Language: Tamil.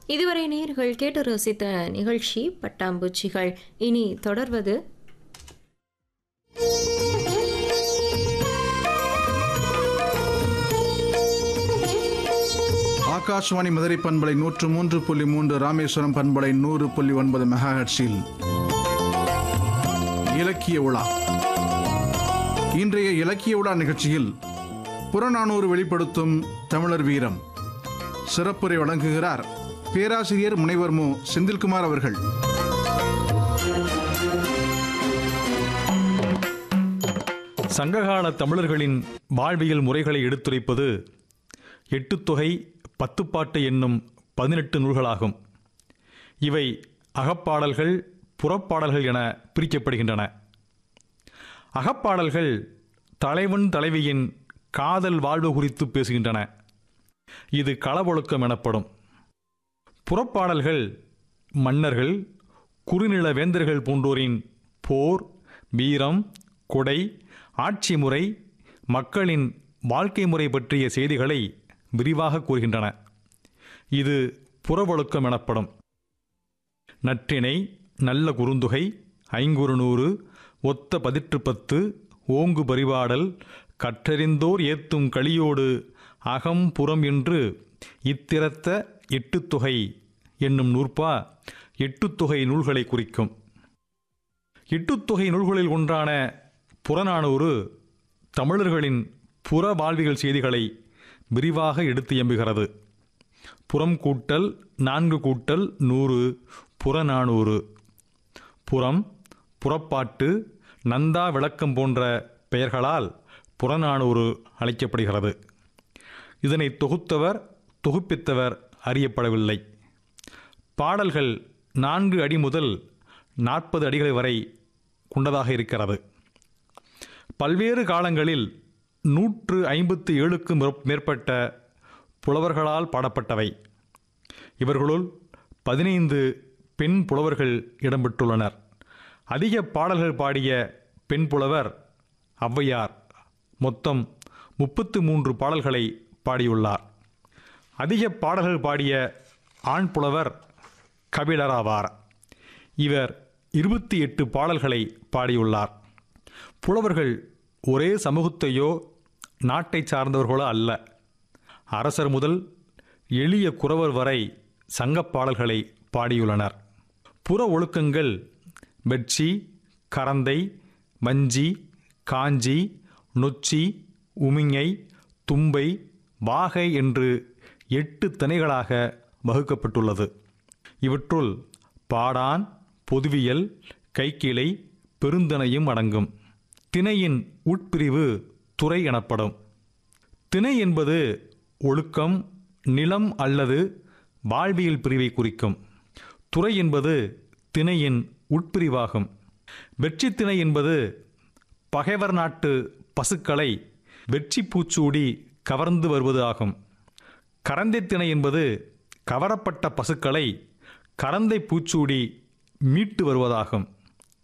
இதுவரை நேர்கள் கேட்டு ரசித்த நிகழ்ச்சி பட்டாம்பூச்சிகள் இனி தொடர்வது ஆகாஷ்வாணி மதுரை பண்பலை நூற்று மூன்று புள்ளி மூன்று ராமேஸ்வரம் பண்பலை நூறு புள்ளி ஒன்பது மெகாஹெட்ஸில் இலக்கிய உலா இன்றைய இலக்கிய உலா நிகழ்ச்சியில் புறநானூறு வெளிப்படுத்தும் தமிழர் வீரம் சிறப்புரை வழங்குகிறார் பேராசிரியர் முனைவர் மு செந்தில்குமார் அவர்கள் சங்ககால தமிழர்களின் வாழ்வியல் முறைகளை எடுத்துரைப்பது எட்டுத்தொகை பத்துப்பாட்டு என்னும் பதினெட்டு நூல்களாகும் இவை அகப்பாடல்கள் புறப்பாடல்கள் என பிரிக்கப்படுகின்றன அகப்பாடல்கள் தலைவன் தலைவியின் காதல் வாழ்வு குறித்து பேசுகின்றன இது களவொழுக்கம் எனப்படும் புறப்பாடல்கள் மன்னர்கள் குறுநில வேந்தர்கள் போன்றோரின் போர் வீரம் கொடை ஆட்சி முறை மக்களின் வாழ்க்கை முறை பற்றிய செய்திகளை விரிவாக கூறுகின்றன இது புறவொழுக்கம் எனப்படும் நற்றிணை நல்ல குறுந்தொகை ஐங்குறுநூறு ஒத்த பதிற்று பத்து ஓங்கு பரிபாடல் கற்றறிந்தோர் ஏத்தும் களியோடு அகம் புறம் என்று இத்திரத்த எட்டுத்தொகை என்னும் நூற்பா எட்டுத்தொகை நூல்களை குறிக்கும் எட்டுத்தொகை நூல்களில் ஒன்றான புறநானூறு தமிழர்களின் புற வாழ்வியல் செய்திகளை விரிவாக எடுத்து எம்புகிறது புறம் கூட்டல் நான்கு கூட்டல் நூறு புறநானூறு புறம் புறப்பாட்டு நந்தா விளக்கம் போன்ற பெயர்களால் புறநானூறு அழைக்கப்படுகிறது இதனை தொகுத்தவர் தொகுப்பித்தவர் அறியப்படவில்லை பாடல்கள் நான்கு அடி முதல் நாற்பது அடிகள் வரை கொண்டதாக இருக்கிறது பல்வேறு காலங்களில் நூற்று ஐம்பத்து ஏழுக்கும் மேற்பட்ட புலவர்களால் பாடப்பட்டவை இவர்களுள் பதினைந்து பெண் புலவர்கள் இடம்பெற்றுள்ளனர் அதிக பாடல்கள் பாடிய பெண் புலவர் ஔவையார் மொத்தம் முப்பத்து மூன்று பாடல்களை பாடியுள்ளார் அதிக பாடல்கள் பாடிய ஆண் புலவர் கபிலராவார் இவர் இருபத்தி எட்டு பாடல்களை பாடியுள்ளார் புலவர்கள் ஒரே சமூகத்தையோ நாட்டை சார்ந்தவர்களோ அல்ல அரசர் முதல் எளிய குறவர் வரை சங்கப் பாடல்களை பாடியுள்ளனர் புற ஒழுக்கங்கள் வெட்சி கரந்தை வஞ்சி காஞ்சி நொச்சி உமிஞை தும்பை வாகை என்று எட்டு திணைகளாக வகுக்கப்பட்டுள்ளது இவற்றுள் பாடான் பொதுவியல் கைக்கிளை பெருந்தனையும் அடங்கும் திணையின் உட்பிரிவு துறை எனப்படும் திணை என்பது ஒழுக்கம் நிலம் அல்லது வாழ்வியல் பிரிவை குறிக்கும் துறை என்பது திணையின் உட்பிரிவாகும் வெற்றி திணை என்பது பகைவர் நாட்டு பசுக்களை வெற்றி பூச்சூடி கவர்ந்து வருவது ஆகும் கரந்தை திணை என்பது கவரப்பட்ட பசுக்களை கரந்தை பூச்சூடி மீட்டு வருவதாகும்